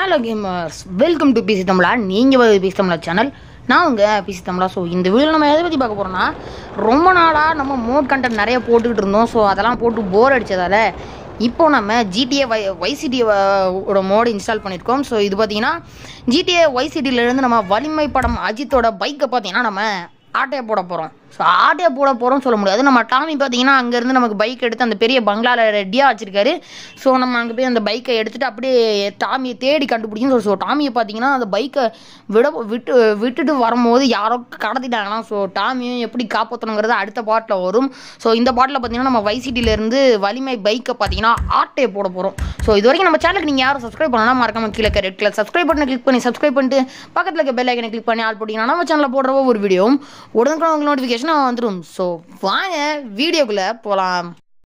Hello gamers welcome to PC Tamizha நீங்கள் PC தமிழா channel நான் உங்கள் பிசி தமிழா ஸோ இந்த வீடியோவில் நம்ம எதை பற்றி பார்க்க போகிறோம்னா ரொம்ப நாளாக நம்ம மோட் கண்டென்ட் நிறைய போட்டுக்கிட்டு இருந்தோம் ஸோ அதெல்லாம் போட்டு போர் அடித்ததால் இப்போ நம்ம ஜிடிஏ வை வைசிடி ஓட மோடு இன்ஸ்டால் பண்ணியிருக்கோம் ஸோ இது பார்த்தீங்கன்னா ஜிடிஏ வைசிடியிலேருந்து நம்ம வலிமை படம் அஜித்தோட பைக்கை பார்த்தீங்கன்னா நம்ம ஆட்டையை போட போகிறோம் ஸோ ஆட்டையை போட போகிறோம்னு சொல்ல முடியாது நம்ம டாமி பார்த்தீங்கன்னா அங்கேருந்து நமக்கு பைக் எடுத்து அந்த பெரிய பங்களாவில் ரெடியாக வச்சிருக்காரு ஸோ நம்ம அங்கே போய் அந்த பைக்கை எடுத்துகிட்டு அப்படியே டாமியை தேடி கண்டுபிடிக்கும் ஸோ ஸோ டாமியை பார்த்தீங்கன்னா அந்த பைக்கை விட விட்டு விட்டுட்டு வரும்போது யாரோ கடத்திட்டாங்கன்னா ஸோ டாமியும் எப்படி காப்பாற்றணுங்கிறது அடுத்த பாட்டில் வரும் ஸோ இந்த பாட்டில் பார்த்தீங்கன்னா நம்ம வைசிட்டிலேருந்து வலிமை பைக்கை பார்த்தீங்கன்னா ஆட்டையை போட போகிறோம் ஸோ இது வரைக்கும் நம்ம சேனலுக்கு நீங்கள் யாரும் சப்ஸ்கிரைப் பண்ணலாம் மறக்காம கீழே ரெட் கலர் சப்ஸ்கிரைப் பண்ணி கிளிக் பண்ணி சப்ஸ்கிரைப் பண்ணிட்டு பக்கத்தில் இருக்க பெல் ஐக்கனை கிளிக் பண்ணி ஆள் போட்டிங்கன்னா நம்ம சேனலில் போடுற ஒரு வீடியோவும் உடனுக்குடன் உங்களுக்கு நோட்டிஃபிகேஷன் வந்துடும் ஸோ வாங்க வீடியோக்குள்ளே போகலாம்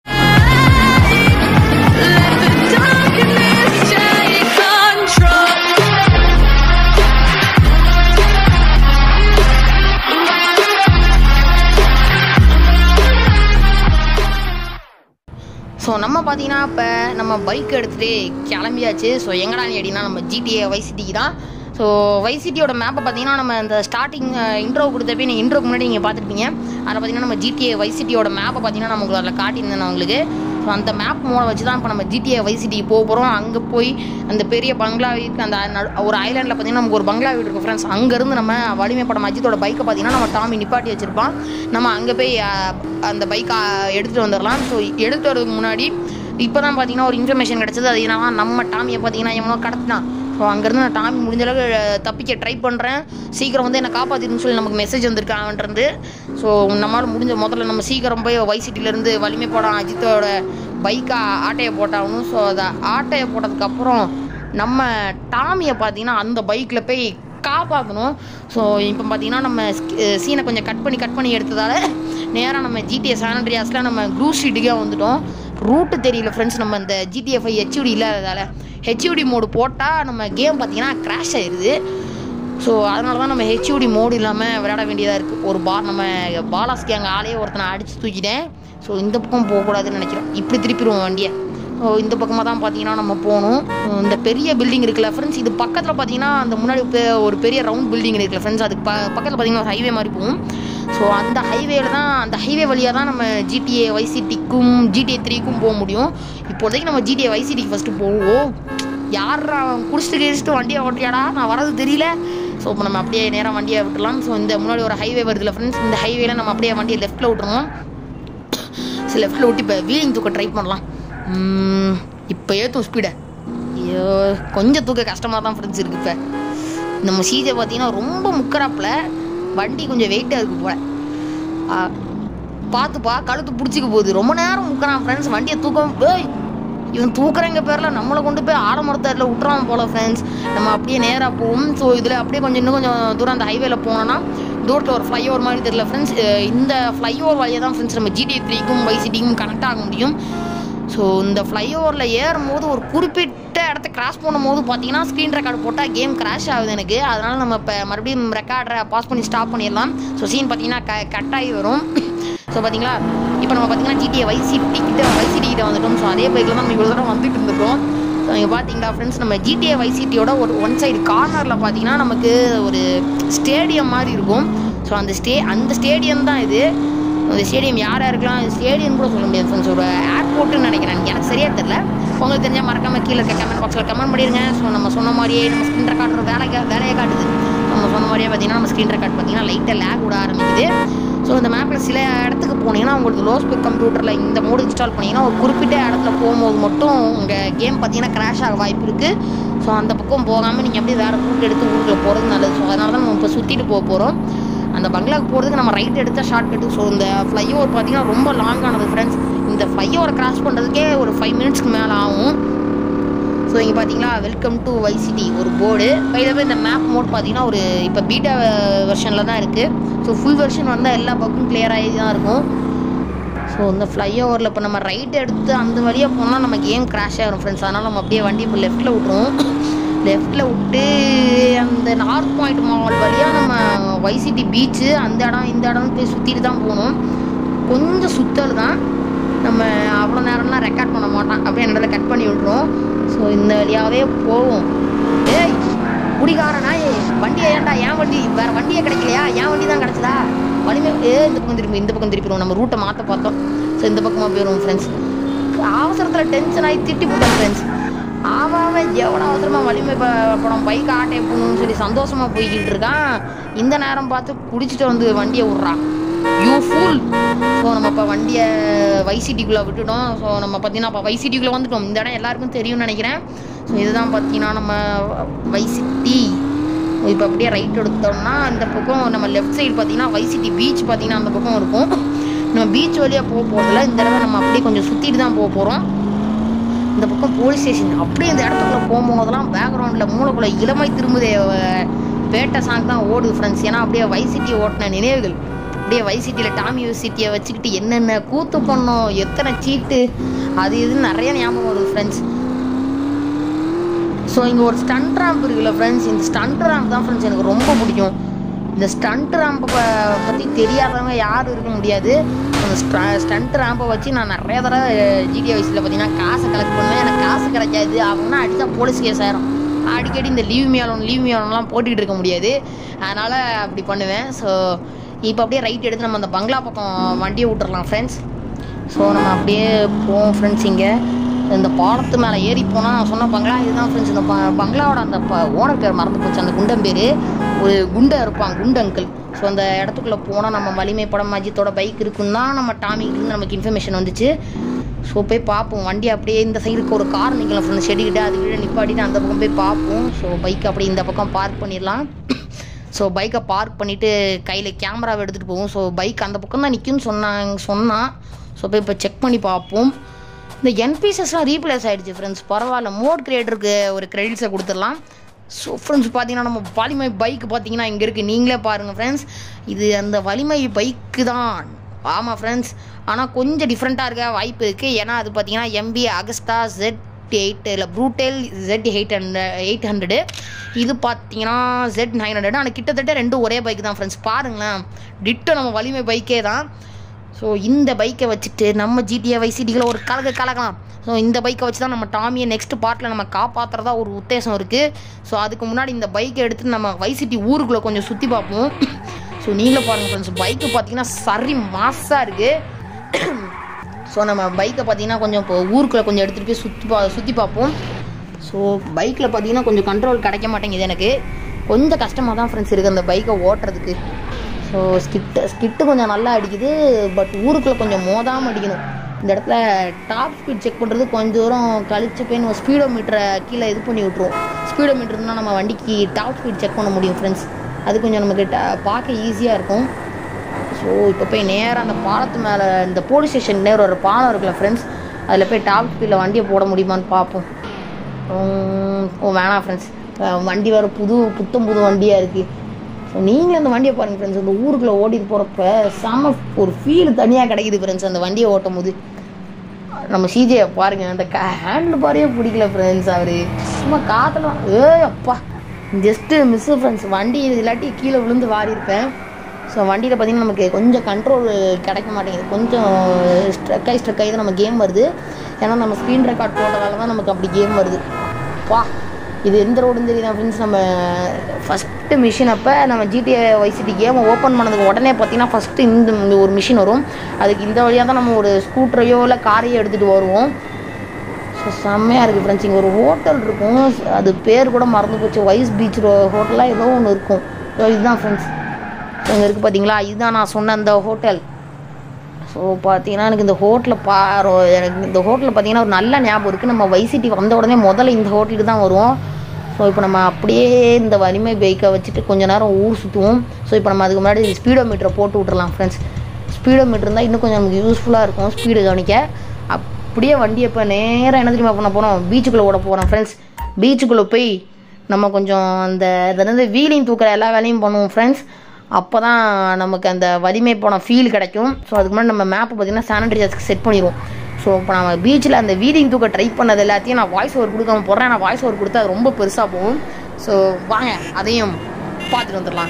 Darkness take control. ஸோ நம்ம பார்த்தீங்கன்னா இப்போ நம்ம பைக் எடுத்துகிட்டு கிளம்பியாச்சு ஸோ எங்கடா நீ அப்படின்னா நம்ம ஜிடிஏ வைசிட்டிக்கு தான் ஸோ வைசிட்டியோட மேப்பை பார்த்தீங்கன்னா நம்ம இந்த ஸ்டார்டிங் இன்ட்ரோ கொடுத்தப்பே நீங்கள் இன்ட்ரோக்கு முன்னாடி நீங்கள் பார்த்துருப்பீங்க அதில் பார்த்தீங்கன்னா நம்ம ஜிடிஏ வைசிட்டியோட மேப்பை பார்த்தீங்கன்னா நம்ம உங்களுக்கு அதில் காட்டியிருந்தேன் நான் உங்களுக்கு ஸோ அந்த மேப் மூலம் வச்சு தான் இப்போ நம்ம ஜிடிஏ வைசிட்டிக்கு போக போகிறோம் அங்கே போய் அந்த பெரிய பங்களா வீட்டுக்கு அந்த நடு- ஒரு ஐலாண்டில் பார்த்தீங்கன்னா நமக்கு ஒரு பங்களா வீடு இருக்கும் ஃப்ரெண்ட்ஸ் அங்கேருந்து நம்ம வலிமை படம் அஜித்தோட பைக்கை பார்த்தீங்கன்னா நம்ம டாமி நிப்பாட்டி வச்சிருப்பான் நம்ம அங்கே போய் அஹ், அந்த பைக்கை எடுத்துகிட்டு வந்துடலாம் ஸோ எடுத்துகிட்டு வரதுக்கு முன்னாடி இப்போ தான் பார்த்தீங்கன்னா ஒரு இன்ஃபர்மேஷன் கிடச்சது அது என்னன்னா நம்ம டாமியை பார்த்தீங்கன்னா எவனோ கடத்தினான் ஸோ அங்கேருந்து நான் டாமி முடிஞ்ச அளவுக்கு அஹ், தப்பிக்க ட்ரை பண்ணுறேன் சீக்கிரம் வந்து என்னை காப்பாற்றிருன்னு சொல்லி நமக்கு மெசேஜ் வந்திருக்கு அவன்ட்டு ஸோ நம்மளால் முடிஞ்ச முதல்ல நம்ம சீக்கிரம் போய் வைசிட்டிலேருந்து வலிமை படம் அஜித்தோட பைக்கை ஆட்டையை போட்டாகணும் ஸோ அதை ஆட்டையை போட்டதுக்கப்புறம் நம்ம டாமியை பார்த்தீங்கன்னா அந்த பைக்கில் போய் காப்பாற்றணும் ஸோ இப்போ பார்த்தீங்கன்னா நம்ம சீனை கொஞ்சம் கட் பண்ணி கட் பண்ணி எடுத்ததால நேராக நம்ம ஜிடிஎஸ் சானட்ரியாஸில் நம்ம க்ரூ ஸ்ட்ரீட்டுக்கே வந்துட்டோம் ரூட்டு தெரியல ஃப்ரெண்ட்ஸ் நம்ம இந்த ஜிடிஎஃப்ஐ ஹெச்யூடி இல்லாததால் ஹெச்யூடி மோடு போட்டால் நம்ம கேம் பார்த்தீங்கன்னா கிராஷ் ஆயிடுது ஸோ அதனால தான் நம்ம ஹெச்யூடி மோடு இல்லாமல் விளையாட வேண்டியதாக இருக்குது ஒரு பார் நம்ம பாலாஸ்கி அங்கே ஆளையே ஒருத்தனை அடித்து தூக்கிட்டேன் ஸோ இந்த பக்கம் போகக்கூடாதுன்னு நினைக்கிறேன் இப்படி திருப்பிடுவோம் வண்டியை ஸோ இந்த பக்கமாக தான் பார்த்தீங்கன்னா நம்ம போகணும் இந்த பெரிய பில்டிங் இருக்குல்ல ஃப்ரெண்ட்ஸ் இது பக்கத்தில் பார்த்தீங்கன்னா அந்த முன்னாடி பெ- ஒரு பெரிய ரவுண்ட் பில்டிங் இருக்குல்ல ஃப்ரெண்ட்ஸ் அதுக்கு ப பக்கத்தில் பார்த்தீங்கன்னா ஒரு ஹைவே மாதிரி போகும் ஸோ அந்த ஹைவேல தான் அந்த ஹைவே வழியாக தான் நம்ம ஜிடிஏ வைசிட்டிக்கும் ஜிடிஏ த்ரீக்கும் போக முடியும் இப்போதைக்கு நம்ம ஜிடிஏ வைசிட்டிக்கு ஃபஸ்ட்டு போவோம் யாரா குடிச்சிட்டு கிடிச்சிட்டு வண்டியை ஓட்டியாடா நான் வரது தெரியல ஸோ இப்போ நம்ம அப்படியே நேராக வண்டியை விட்டுலாம் ஸோ இந்த முன்னாடி ஒரு ஹைவே வருதுல ஃப்ரெண்ட்ஸ் இந்த ஹைவேல நம்ம அப்படியே வண்டியை லெஃப்ட்டில் விட்டுருவோம் சரி லெஃப்ட்டில் விட்டு இப்போ வீலிங் தூக்க ட்ரை பண்ணலாம் உம், இப்போ ஏற்றும் ஸ்பீடை ஐயோ கொஞ்சம் தூக்க கஷ்டமாக தான் ஃப்ரெண்ட்ஸ் இருக்குது இப்போ நம்ம சீஜை பார்த்தீங்கன்னா ரொம்ப முக்கறாப்புல வண்டி கொஞ்சம் வெயிட்டாக இருக்குது போல ஆ, பார்த்துப்பா கழுத்து பிடிச்சிக்க போகுது ரொம்ப நேரம் முக்கறான் ஃப்ரெண்ட்ஸ் வண்டியை தூக்கம் ஏய் இவன் தூக்குறங்க பேரில் நம்மளை கொண்டு போய் ஆடமரத்தில் விட்டுறான் போல ஃப்ரெண்ட்ஸ் நம்ம அப்படியே நேராக போவோம் ஸோ இதில் அப்படியே கொஞ்சம் இன்னும் கொஞ்சம் தூரம் அந்த ஹைவேல போனோன்னா தூரத்தில் ஒரு ஃப்ளைஓவர் மாதிரி தெரியல ஃப்ரெண்ட்ஸ் இந்த ஃப்ளைஓவர் வழியாக தான் ஃப்ரெண்ட்ஸ் நம்ம ஜிடி த்ரீக்கும் வைசிட்டிக்கும் கனெக்ட் ஆக முடியும் ஸோ இந்த ஃப்ளைஓவரில் ஏறும்போது ஒரு குறிப்பிட்ட இடத்த கிராஸ் பண்ணும்போது பார்த்தீங்கன்னா ஸ்க்ரீன் ரெக்கார்டு போட்டால் கேம் கிராஷ் ஆகுது எனக்கு அதனால் நம்ம இப்போ மறுபடியும் ரெக்கார்டரை பாஸ் பண்ணி ஸ்டாப் பண்ணிடலாம் ஸோ சீன் பார்த்தீங்கன்னா க கட் ஆகி வரும் ஸோ பார்த்தீங்களா இப்போ நம்ம பார்த்தீங்கன்னா ஜிடிஏ வைசிட்டி கிட்ட வைசிட்டி கிட்ட வந்துட்டோம் ஸோ அதே பைக்கில் தான் நம்ம இவ்வளோ தூரம் வந்துட்டு இருந்திருக்கோம் ஸோ இங்கே பார்த்தீங்களா ஃப்ரெண்ட்ஸ் நம்ம ஜிடிஏ வைசிட்டியோட ஒரு ஒன் சைடு கார்னரில் பார்த்தீங்கன்னா நமக்கு ஒரு ஸ்டேடியம் மாதிரி இருக்கும் ஸோ அந்த ஸ்டே அந்த ஸ்டேடியம் தான் இது அந்த ஸ்டேடியம் யார் யாருக்கெல்லாம் ஸ்டேடியம் கூட சொல்ல முடியாது ஃப்ரெண்ட்ஸ் ஒரு ஏர்போர்ட்டுன்னு நினைக்கிறேன் எனக்கு சரியாக தெரியல உங்களுக்கு தெரிஞ்சால் மறக்காம கீழே இருக்க கமெண்ட் பாக்ஸில் கமெண்ட் பண்ணிடுங்க ஸோ நம்ம சொன்ன மாதிரியே நம்ம ஸ்க்ரீன் ரெக்கார்டர் வேலை வேலையை காட்டுது நம்ம சொன்ன மாதிரியே பார்த்தீங்கன்னா நம்ம ஸ்க்ரீன் ரெக்கார்ட் பார்த்தீங்கன்னா லைட்டாக லேக் விட ஆரம்பிக்குது ஸோ இந்த மேப்பில் சில இடத்துக்கு போனீங்கன்னா உங்களுக்கு லோ ஸ்பெக் கம்ப்யூட்டரில் இந்த மோடு இன்ஸ்டால் பண்ணீங்கன்னா ஒரு குறிப்பிட்ட இடத்துல போகும்போது மட்டும் உங்கள் கேம் பார்த்தீங்கன்னா கிராஷ் ஆக வாய்ப்பு இருக்குது ஸோ அந்த பக்கம் போகாமல் நீங்கள் அப்படியே வேறு ரூட் எடுத்து ஊருக்குள்ள போகிறது நல்லது ஸோ அதனால தான் நம்ம இப்போ சுற்றிட்டு போக போகிறோம் அந்த பங்களாக்கு போகிறதுக்கு நம்ம ரைட் எடுத்தால் ஷார்ட் கட்டு ஸோ இந்த ஃப்ளைஓவர் பார்த்தீங்கன்னா ரொம்ப லாங்கானது ஃப்ரெண்ட்ஸ் இந்த ஃப்ளைஓவரை கிராஸ் பண்ணுறதுக்கே ஒரு ஃபைவ் மினிட்ஸ்க்கு மேலே ஆகும் ஸோ இங்கே பார்த்தீங்களா வெல்கம் டு வைசிட்டி ஒரு போர்டு பைதவே இந்த மேப் மோட் பார்த்தீங்கன்னா ஒரு இப்போ பீட்டா வெர்ஷனில் தான் இருக்குது ஸோ ஃபுல் வெர்ஷன் வந்தால் எல்லா பக்கம் clear ஆகி தான் இருக்கும் ஸோ இந்த ஃப்ளைஓவரில் இப்போ நம்ம ரைட் எடுத்து அந்த வழியாக போனால் நம்ம கேம் கிராஷ் ஆகிரும் ஃப்ரெண்ட்ஸ் அதனால் நம்ம அப்படியே வண்டி இப்போ லெஃப்ட்டில் விட்ருவோம் லெஃப்ட்டில் விட்டு அந்த நார்த் பாயிண்ட் மால் வழியாக நம்ம வைசிட்டி பீச்சு அந்த இடம் இந்த இடம் போய் சுற்றிட்டு தான் போகணும் கொஞ்சம் சுத்தல் தான் நம்ம அவ்வளோ நேரம்லாம் ரெக்கார்ட் பண்ண மாட்டான் அப்படியே என்னோட கட் பண்ணி விட்ருவோம் ஸோ இந்த வழியாகவே போவோம் குடிகாரனா வண்டியை ஏன்டா ஏன் வண்டி வேற வண்டியே கிடைக்கலையா ஏன் வண்டி தான் கிடைச்சதா வலிமை ஏ இந்த பக்கம் திரும்பி இந்த பக்கம் திருப்பிடுவோம் நம்ம ரூட்டை மாற்ற பார்த்தோம் ஸோ இந்த பக்கமாக போயிடுவோம் ஃப்ரெண்ட்ஸ் அவசரத்தில் டென்ஷன் ஆகி திட்டி போட்டேன் ஃப்ரெண்ட்ஸ் ஆவாவே எவ்வளோ அவசரமாக வலிமை ப- படம் பைக் ஆட்டை போகணும்னு சொல்லி சந்தோஷமாக போய்கிட்டு இருக்கான் இந்த நேரம் பார்த்து குடிச்சிட்டு வந்து வண்டியை விட்றான் யூ ஃபுல் ஸோ நம்ம இப்போ வண்டியை வைசிட்டிக்குள்ளே விட்டுட்டோம் ஸோ நம்ம பார்த்தீங்கன்னா இப்போ வைசிட்டிக்குள்ளே வந்துட்டோம் இந்த இடம் எல்லாருக்கும் தெரியும்னு நினைக்கிறேன் ஸோ இதுதான் பார்த்தீங்கன்னா நம்ம வைசிட்டி இப்போ அப்படியே ரைட் எடுத்தோம்னா இந்த பக்கம் நம்ம லெஃப்ட் சைடு பார்த்தீங்கன்னா வைசிட்டி பீச் பார்த்தீங்கன்னா அந்த பக்கம் இருக்கும் நம்ம பீச் வழியாக போக போகிறதில்ல இந்த தடவை நம்ம அப்படியே கொஞ்சம் சுற்றிட்டு தான் போக போகிறோம் இந்த பக்கம் போலீஸ் ஸ்டேஷன் அப்படியே இந்த இடத்துக்குள்ள போகும்போதெல்லாம் பேக்ரவுண்டில் மூளைக்குள்ள இளமை திரும்புதே அஹ், பேட்டை சாங் தான் ஓடுது ஃப்ரெண்ட்ஸ் ஏன்னா அப்படியே வைசிட்டி ஓட்டின நினைவுகள் அப்படியே வைசிட்டியில் டாமி வைசிட்டியை வச்சுக்கிட்டு என்னென்ன கூத்து பண்ணோம் எத்தனை சீட்டு அது இதுன்னு நிறைய ஞாபகம் வருது ஃப்ரெண்ட்ஸ் ஸோ இங்கே ஒரு ஸ்டண்ட் ரேம்ப் இருக்குல்ல ஃப்ரெண்ட்ஸ் இந்த ஸ்டண்ட் ரேம்ப் தான் ஃப்ரெண்ட்ஸ் எனக்கு ரொம்ப பிடிக்கும் இந்த ஸ்டண்ட் ரேம்பை பற்றி தெரியாதவங்க யாரும் இருக்க முடியாது அந்த ஸ்டண்ட் ரேம்பை வச்சு நான் நிறைய தடவை ஜிடிஏ வயசில் பார்த்தீங்கன்னா காசை கலெக்ட் பண்ணுவேன் எனக்கு காசு கிடைக்காது அவங்கன்னா அடித்தா போலீஸ் கேஸ் ஆயிரும் அடிக்கடி இந்த லீவ் மியாலும் லீவ் மியாலம்லாம் போட்டுக்கிட்டு இருக்க முடியாது அதனால் அப்படி பண்ணுவேன் ஸோ இப்போ அப்படியே ரைட் எடுத்து நம்ம அந்த பங்களா பக்கம் வண்டியை விட்டுறலாம் ஃப்ரெண்ட்ஸ் ஸோ நம்ம அப்படியே போவோம் ஃப்ரெண்ட்ஸ் இங்கே இந்த பாலத்து மேலே ஏறி போனால் நான் சொன்ன பங்களா இதுதான் ஃப்ரெண்ட்ஸ் இந்த ப- பங்களாவோட அந்த ப ஓனர் பேர் மறந்து போச்சு அந்த குண்டன் பேர் ஒரு குண்டை இருப்பான் குண்டு அங்கிள் ஸோ அந்த இடத்துக்குள்ளே போனால் நம்ம வலிமை படம் அஜித்தோட பைக் இருக்குன்னு தான் நம்ம டாமிக்கிட்டு நமக்கு இன்ஃபர்மேஷன் வந்துச்சு ஸோ போய் பார்ப்போம் வண்டி அப்படியே இந்த சைடுக்கு ஒரு கார் நிற்கலாம் ஃப்ரெண்ட்ஸ் செடிக்கிட்டு அது கீழே நிப்பாட்டிட்டு அந்த பக்கம் போய் பார்ப்போம் ஸோ பைக் அப்படியே இந்த பக்கம் பார்க் பண்ணிடலாம் ஸோ பைக்கை பார்க் பண்ணிவிட்டு கையில் கேமராவை எடுத்துகிட்டு போவோம் ஸோ பைக் அந்த பக்கம் தான் நிற்கும்னு சொன்னாங்க சொன்னான் ஸோ போய் இப்போ செக் பண்ணி பார்ப்போம் இந்த என்பிசஸ்லாம் ரீப்ளேஸ் ஆகிடுச்சு ஃப்ரெண்ட்ஸ் பரவாயில்ல மோட் கிரியேட்டருக்கு ஒரு கிரெடிட்ஸை கொடுத்துடலாம் ஸோ ஃப்ரெண்ட்ஸ் பார்த்தீங்கன்னா நம்ம வலிமை பைக் பார்த்தீங்கன்னா இங்கே இருக்குது நீங்களே பாருங்கள் ஃப்ரெண்ட்ஸ் இது அந்த வலிமை பைக்கு தான் ஆமாம் ஃப்ரெண்ட்ஸ் ஆனால் கொஞ்சம் டிஃப்ரெண்ட்டாக இருக்க வாய்ப்பு இருக்குது ஏன்னா அது பார்த்தீங்கன்னா எம்பி அகஸ்டா ஜெட் எயிட் இல்லை brutal jet eight hundred eight hundred இது பார்த்தீங்கன்னா ஜெட் நைன் ஹண்ட்ரட் ஆனால் கிட்டத்தட்ட ரெண்டும் ஒரே பைக் தான் ஃப்ரெண்ட்ஸ் பாருங்களேன் டிட்டோ நம்ம வலிமை பைக்கே தான் ஸோ இந்த பைக்கை வச்சுட்டு நம்ம ஜிடிஏ வைசிடிகளை ஒரு கலக கலக்கலாம் ஸோ இந்த பைக்கை வச்சு தான் நம்ம டாமியை நெக்ஸ்ட் பார்ட்டில் நம்ம காப்பாற்றுறதா ஒரு உத்தேசம் இருக்குது ஸோ அதுக்கு முன்னாடி இந்த பைக்கை எடுத்து நம்ம வைசிட்டி ஊருக்குள்ளே கொஞ்சம் சுற்றி பார்ப்போம் ஸோ நீங்களே பாருங்கள் ஃப்ரெண்ட்ஸ் பைக்கு பார்த்தீங்கன்னா சரி மாஸாக இருக்குது ஸோ நம்ம பைக்கை பார்த்தீங்கன்னா கொஞ்சம் இப்போ ஊருக்குள்ளே கொஞ்சம் எடுத்துகிட்டு போய் சுற்றி பா சுற்றி பார்ப்போம் ஸோ பைக்கில் பார்த்தீங்கன்னா கொஞ்சம் கண்ட்ரோல் கிடைக்க மாட்டேங்குது எனக்கு கொஞ்சம் கஷ்டமாக தான் ஃப்ரெண்ட்ஸ் இருக்குது அந்த பைக்கை ஓட்டுறதுக்கு ஸோ ஸ்கிட்டு ஸ்கிட்டு கொஞ்சம் நல்லா அடிக்குது பட் ஊருக்குள்ளே கொஞ்சம் மோதாமல் அடிக்கணும் இந்த இடத்துல டாப் ஸ்பீட் செக் பண்ணுறது கொஞ்சம் தூரம் கழிச்சு போய் நம்ம ஸ்பீடோ மீட்டரை கீழே இது பண்ணி விட்ருவோம் ஸ்பீடோ மீட்டர் இருந்தால் நம்ம வண்டிக்கு டாப் ஸ்பீட் செக் பண்ண முடியும் ஃப்ரெண்ட்ஸ் அது கொஞ்சம் நமக்கு ட- பார்க்க ஈஸியாக இருக்கும் ஸோ இப்போ போய் நேராக அந்த பாலத்து மேலே இந்த போலீஸ் ஸ்டேஷன் நேரம் ஒரு பாலம் இருக்குல்ல ஃப்ரெண்ட்ஸ் அதில் போய் டாப் ஸ்பீடில் வண்டியை போட முடியுமான்னு பார்ப்போம் உம், ஓ வேணாம் ஃப்ரெண்ட்ஸ் வண்டி வேறு புது புத்தம் புது வண்டியாக இருக்குது ஸோ நீங்களும் அந்த வண்டியை பாருங்கள் ஃப்ரெண்ட்ஸ் அந்த ஊருக்குள்ளே ஓட்டிட்டு போகிறப்ப செம ஒரு ஃபீல் தனியாக கிடைக்குது ஃப்ரெண்ட்ஸ் அந்த வண்டியை ஓட்டும் போது நம்ம சிஜே பாருங்க அந்த ஹேண்டில் பாரையே பிடிக்கல ஃப்ரெண்ட்ஸ் அவர் சும்மா காத்துல ஏய் அப்பா ஜஸ்ட்டு மிஸ் ஃப்ரெண்ட்ஸ் வண்டி இது இல்லாட்டி கீழே விழுந்து வாரி இருப்பேன் ஸோ வண்டியில் பார்த்தீங்கன்னா நமக்கு கொஞ்சம் கண்ட்ரோல் கிடைக்க மாட்டேங்குது கொஞ்சம் ஸ்ட்ரக் ஆகி ஸ்ட்ரக் ஆகி தான் நம்ம கேம் வருது ஏன்னா நம்ம ஸ்க்ரீன் ரெக்கார்ட் போட்டதால தான் நமக்கு அப்படி கேம் வருது வா இது எந்த ரோடுன்னு தெரியுதா ஃப்ரெண்ட்ஸ் நம்ம ஃபஸ்ட்டு மிஷின் அப்போ நம்ம ஜிடிஏ வைசிட்டி கேமை ஓப்பன் பண்ணதுக்கு உடனே பார்த்தீங்கன்னா ஃபஸ்ட்டு இந்த இந்த ஒரு மிஷின் வரும் அதுக்கு இந்த வழியாக தான் நம்ம ஒரு ஸ்கூட்டரையோ இல்லை காரையோ எடுத்துகிட்டு வருவோம் ஸோ செம்மையாக இருக்குது ஃப்ரெண்ட்ஸ் இங்கே ஒரு ஹோட்டல் இருக்கும் அது பேர் கூட மறந்து போச்சு வைஸ் பீச் ஹோட்டலாக ஏதோ ஒன்று இருக்கும் ஸோ இதுதான் ஃப்ரெண்ட்ஸ் இங்கே இருக்குது பார்த்தீங்களா இதுதான் நான் சொன்ன அந்த ஹோட்டல் ஸோ பார்த்தீங்கன்னா எனக்கு இந்த ஹோட்டலில் பா ரொ- எனக்கு இந்த ஹோட்டலில் பார்த்தீங்கன்னா ஒரு நல்ல ஞாபகம் இருக்குது நம்ம வைசிட்டி வந்த உடனே முதல்ல இந்த ஹோட்டலுக்கு தான் வருவோம் ஸோ இப்போ நம்ம அப்படியே இந்த வலிமை பைக்கை வச்சுட்டு கொஞ்ச நேரம் ஊர் சுற்றுவோம் ஸோ இப்போ நம்ம அதுக்கு முன்னாடி ஸ்பீடோ மீட்டரை போட்டு விட்றலாம் ஃப்ரெண்ட்ஸ் ஸ்பீடோ மீட்டர் இருந்தால் இன்னும் கொஞ்சம் நமக்கு யூஸ்ஃபுல்லாக இருக்கும் ஸ்பீடு கவனிக்க அப்படியே வண்டியை இப்போ நேராக என்ன தெரியுமா பண்ண போகிறோம் பீச்சுக்குள்ளே ஓட போகிறோம் ஃப்ரெண்ட்ஸ் பீச்சுக்குள்ளே போய் நம்ம கொஞ்சம் அந்த அதாவது வீலிங் தூக்குற எல்லா வேலையும் பண்ணுவோம் ஃப்ரெண்ட்ஸ் அப்போ தான் நமக்கு அந்த வலிமை போன ஃபீல் கிடைக்கும் ஸோ அதுக்கு முன்னாடி நம்ம மேப்பை பார்த்தீங்கன்னா சானிடைசர்ஸ்க்கு செட் பண்ணிடுவோம் ஸோ இப்போ நம்ம பீச்சில் அந்த வீலிங் தூக்க ட்ரை பண்ணது எல்லாத்தையும் நான் வாய்ஸ் ஓவர் கொடுக்காம போடுறேன் நான் வாய்ஸ் ஓவர் கொடுத்தா அது ரொம்ப பெருசாக போகும் ஸோ வாங்க அதையும் பார்த்துட்டு வந்துடலாம்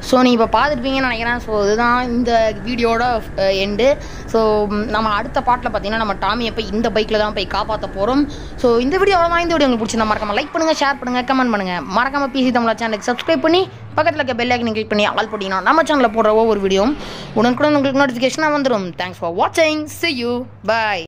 ஸோ நீங்கள் இப்போ பார்த்துருப்பீங்கன்னு நினைக்கிறேன் ஸோ இதுதான் இந்த வீடியோட எண்டு ஸோ நம்ம அடுத்த பாட்டில் பார்த்தீங்கன்னா நம்ம டாமியை போய் இந்த பைக்கில் தான் போய் காப்பாற்ற போகிறோம் ஸோ இந்த வீடியோ அவ்வளோதான் இந்த வீடியோ உங்களுக்கு பிடிச்சிருந்தா மறக்காம லைக் பண்ணுங்கள் ஷேர் பண்ணுங்கள் கமெண்ட் பண்ணுங்கள் மறக்காம பிசி தமிழா சேனலுக்கு சப்ஸ்கிரைப் பண்ணி பக்கத்தில் இருக்க பெல் ஐக்கனை கிளிக் பண்ணி ஆல் போட்டிங்கன்னா நம்ம சேனலில் போடுற ஒவ்வொரு வீடியோவும் உடனுக்குடன் உங்களுக்கு நோட்டிஃபிகேஷனாக வந்துடும் தேங்க்ஸ் ஃபார் வாட்சிங் see you bye